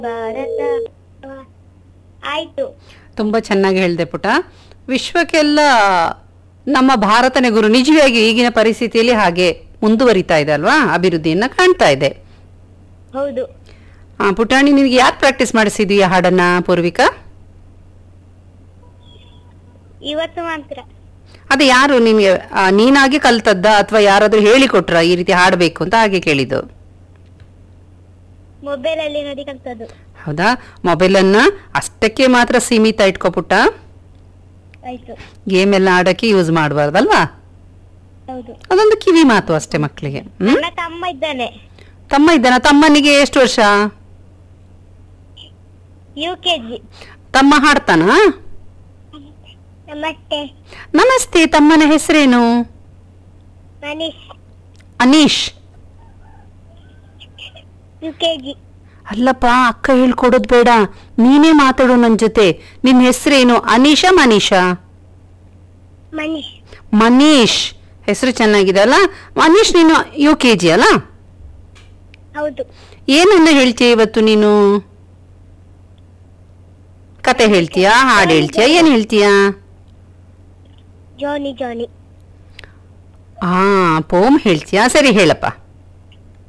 ಭಾರತ ಆಯ್ತು ತುಂಬ ಚೆನ್ನಾಗಿ ಹೇಳಿದೆ ಪುಟ ವಿಶ್ವಕ್ಕೆಲ್ಲ ನಮ್ಮ ಭಾರತನೇ ಗುರು ನಿಜವಾಗಿ ಈಗಿನ ಪರಿಸ್ಥಿತಿಯಲ್ಲಿ ಹಾಗೆ ಮುಂದುವರಿತಾ ಇದೆ ಅಲ್ವಾ ಅಭಿವೃದ್ಧಿಯನ್ನ ಕಾಣ್ತಾ ಇದೆ ಹೌದು ಆ, ಪುಟಾಣಿ ನಿನಗೆ ಯಾರು ಪ್ರಾಕ್ಟೀಸ್ ಮಾಡಿಸಿದೀಯ ಹಾಡನ್ನ ಪೂರ್ವಿಕಾ ಇವತ್ತು ಮಾತ್ರ ಅದು ಯಾರು ನಿಮಗೆ ಆ, ನೀನಾಗಿ ಕಲ್ತದ್ದ ಅಥವಾ ಯಾರಾದ್ರೂ ಹೇಳಿಕೊಟ್ರ ಈ ರೀತಿ ಹಾಡಬೇಕು ಅಂತ ಹಾಗೆ ಕೇಳಿದ್ದು ಮೊಬೈಲ್ ಅಲ್ಲಿ ನೋಡಿ ಕಲ್ತದ್ದು ಹೌದಾ ಮೊಬೈಲನ್ನ ಅಷ್ಟಕ್ಕೆ ಮಾತ್ರ ಸೀಮಿತ ಇಟ್ಕೋ ಪುಟ್ಟ ಆಯ್ತು ಗೇಮ್ ಎಲ್ಲ ಆಡಕ್ಕೆ ಯೂಸ್ ಮಾಡಬಾರ್ದಲ್ವಾ ಹೌದು ಅದೊಂದು ಕಿವಿ ಮಾತು ಅಷ್ಟೇ ಮಕ್ಕಳಿಗೆ ಹ್ಮ್ ನನ್ನ ತಮ್ಮ ಇದ್ದಾನೆ ತಮ್ಮ ಇದ್ದಾನ ತಮ್ಮನಿಗೆ ಎಷ್ಟು ವರ್ಷ ಯು ಕೆ ಜಿ ತಮ್ಮ ಹಾಡ್ತಾನ ನಮಸ್ತೆ ನಮಸ್ತೆ ತಮ್ಮನ ಹೆಸರೇನು Manish Anish U K G ಅಲ್ಲಪ್ಪ ಅಕ್ಕ ಹೇಳ್ಕೊಡೋದ್ ಬೇಡ ನೀನೇ ಮಾತಾಡು ನನ್ ಜೊತೆ ನಿನ್ ಹೆಸರೇನು ಅನೀಶಾ ಮನೀಶಾ ಮನೀಶ್ ಮನೀಶ್ ಹೆಸರು ಚೆನ್ನಾಗಿದೆ ಅಲ್ಲ ಮನೀಶ್ ನೀನು ಯು ಕೆ ಜಿ ಅಲ್ಲ ಹೌದು ಏನನ್ನ ಹೇಳ್ತೀಯ ಇವತ್ತು ನೀನು ಕತೆ ಹೇಳ್ತೀಯಾ ಹಾಡು ಹೇಳ್ತೀಯಾ ಏನ್ ಹೇಳ್ತೀಯಾ ಜೋನಿ ಜೋನಿ ಹಾ ಪೋಮ್ ಹೇಳ್ತೀಯಾ ಸರಿ ಹೇಳಪ್ಪ